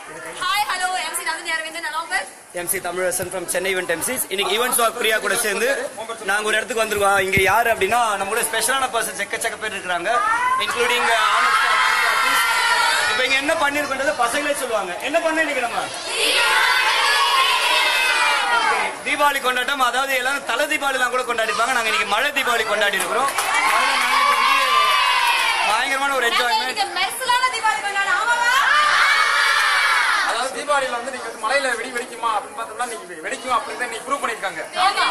Hi hello MC Nandini Aravindan along with MC Tamilarasan from Chennai event MCs இன்னைக்கு events walk Priya கூட சேர்ந்து நாங்க ஒரு இடத்துக்கு வந்திருக்கோம் இங்க யாரு அப்படின்னா நம்ம கூட ஸ்பெஷலான பர்சன் செக்கச்சக்க பேர் இருக்காங்க இன்க்ளூடிங் இப்போ இங்க என்ன பண்ணிருக்கோன்றது பசங்களே சொல்லுவாங்க என்ன பண்ண இன்னைக்கு நம்ம Okay, தீபாவளி கொண்டாட்டம் அதாவது எல்லாரும் தலை தீபாவளிலாம் கூட கொண்டாடிருப்பாங்க நாங்க இன்னைக்கு மழை தீபாவளி கொண்டாடி இருக்கிறோம் அதனால நாங்க இன்னைக்கு வந்து பயங்கரமான ஒரு நாங்க என்ஜாய்மெண்ட் இன்னைக்கு மெர்சலான தீபாவளி கொண்டாட ஆமாவா அதாவது தீபாவளியில வந்து நீங்க வந்து மலையில வெடி வெடிக்குமா அப்படின்னு பார்த்தோம்னா நீங்க வெடிக்கும் அப்படின்னு தான் நீங்க ப்ரூவ் பண்ணிருக்காங்க ஆமா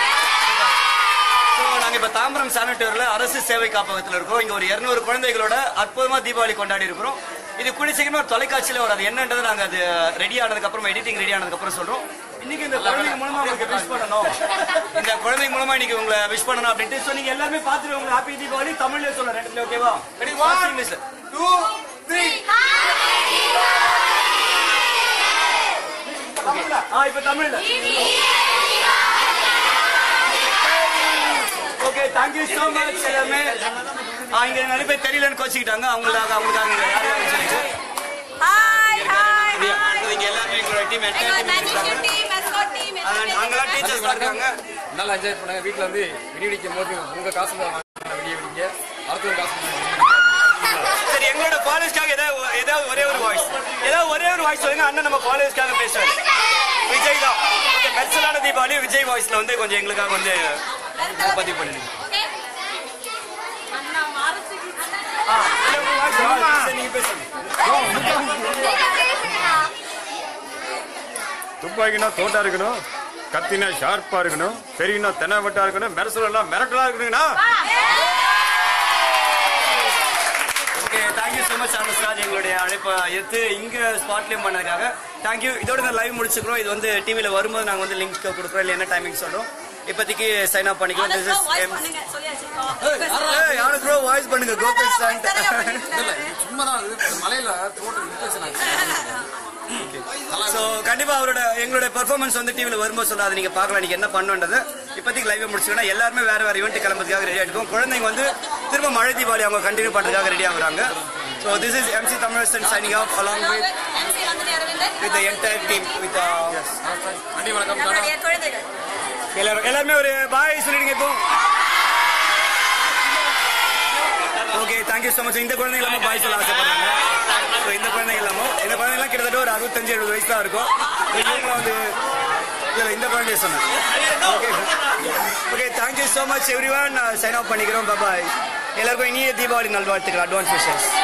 ஸோ நாங்க இப்ப தாம்பரம் சானிட்டோர்ல அரசு சேவை காப்பகத்துல இருக்கோம் இங்க ஒரு 200 குழந்தைகளோட அற்புதமா தீபாவளி கொண்டாடி இருக்கிறோம் இது கூடிய சீக்கிரமா ஒரு தொலைக்காட்சியில வரும் அது என்னன்றது நாங்க அது ரெடி ஆனதுக்கு அப்புறம் எடிட்டிங் ரெடி ஆனதுக்கு அப்புறம் சொல்றோம் இன்னைக்கு இந்த குழந்தைங்க மூலமா உங்களுக்கு விஷ் பண்ணணும் இந்த குழந்தைங்க மூலமா இன்னைக்கு உங்களை விஷ் பண்ணணும் அப்படின்ட்டு ஸோ நீங்க எல்லாருமே பார்த்துட்டு உங்களுக்கு ஹாப்பி தீபாவளி தமிழ்ல சொல்ல ரெண்டுல ஓகேவா Ready, First one, English ல. டூ த்ரீ ஆ இப்ப தமிழ்ல ஓகே தேங்க்யூ so மச் எல்லாமே ஆ இங்க நிறைய பேர் தெரியலன்னு கோச்சிக்கிட்டாங்க அவங்களுக்காக அவங்களுக்காக இங்க யார் யாருன்னு சொல்லிட்டு ஹாய் ஹாய் அடுத்தது இங்க எல்லாருமே எங்களோட டீம் எங்களோட என்டையர் டீம் மேஜிக் இருக்காங்க டீம் மெஸ்காட் டீம் அங்கெல்லாம் டீச்சர்ஸ் இருக்காங்க நல்லா என்ஜாய் பண்ணுங்க வீட்ல வந்து வெடி வெடிக்கும் போது உங்க காசுல வாங்கின வெடி வெடிங்க அடுத்தவங்க காசு சரி எங்களோட காலேஜ்க்காக ஏதாவது ஏதாவது ஒரே ஒரு வாய்ஸ் ஏதாவது ஒரே ஒரு வாய்ஸ் சொல்லுங்க அண்ணன் நம்ம காலேஜ்க்காக பேசுவார் விஜய் தான் ஓகே மெர்சலான தீபாவளி விஜய் வாய்ஸ்ல வந்து கொஞ்சம் எங்களுக்காக வந்து பதிவு பண்ணிடுங்க அண்ணா மாறுச்சு ஆ, இல்ல, உங்க voice ஆ, சரி, நீங்க பேசுங்க துப்பாக்கினா தோட்டா இருக்கணும் கத்தினா ஷார்ப்பா இருக்கணும் பெரியனா தெனாவட்டா இருக்கணும் மெரசலாம் மிரட்டலா இருக்கணுங்கண்ணா okay thank you so much Anusraj எங்களுடைய அழைப்பை எடுத்து இங்க ஸ்பாட்லயும் பண்ணதுக்காக தேங்க்யூ இதோட இந்த லைவ் முடிச்சுக்கிறோம் இது வந்து டிவில வரும்போது நாங்க வந்து லிங்க் கொடுக்குறோம் இல்லை என்ன டைமிங் சொல்றோம் இப்போதைக்கு சைன் அப் பண்ணிக்கலாம் திஸ் இஸ் வாய்ஸ் எம் பண்ணுங்க சொல்லியாச்சு யாரு ப்ரோ வாய்ஸ் பண்ணுங்க கோகுல் சாண்ட் சும்மா தான் மலையில தோட்டம் இன்ஃபெக்ஷன் ஆச்சு ஸோ கண்டிப்பா அவரோட எங்களோட பெர்ஃபார்மன்ஸ் வந்து டிவில வரும்போது சொல்ல அதை நீங்க பார்க்கலாம் நீங்க என்ன பண்ணுன்றது இப்போதைக்கு லைவ் முடிச்சுக்கணும் எல்லாருமே வேற வேற ஈவெண்ட் கிளம்புறதுக்காக ரெடி ஆகிருக்கும் குழந்தைங்க வந்து திரும்ப மழை தீபாவளி அவங்க கண்டினியூ பண்றதுக்காக ரெடி ஆகுறாங்க so this is MC Tamilarasan signing off along with MC Nandini Aravindan with entire team with நன்றி வணக்கம் நம்மளுடைய குழந்தைகள் எல்லாரும் எல்லாருமே ஒரு பாய் சொல்லிடுங்க இப்போ ஓகே தேங்க்யூ ஸோ மச் இந்த குழந்தைங்க எல்லாமே பாய் சொல்ல ஆசைப்படுறாங்க ஸோ இந்த குழந்தைங்க எல்லாமே இந்த குழந்தைங்கலாம் கிட்டத்தட்ட ஒரு அறுபத்தஞ்சு எழுபது வயசு தான் இருக்கும் இவங்க வந்து இல்லை இந்த குழந்தைய சொன்னேன் okay okay thank you so much everyone sign off பண்ணிக்கிறோம் பாய் எல்லாருக்கும் இனிய தீபாவளி நல்வாழ்த்துக்கள் அட்வான்ஸ் விஷஸ்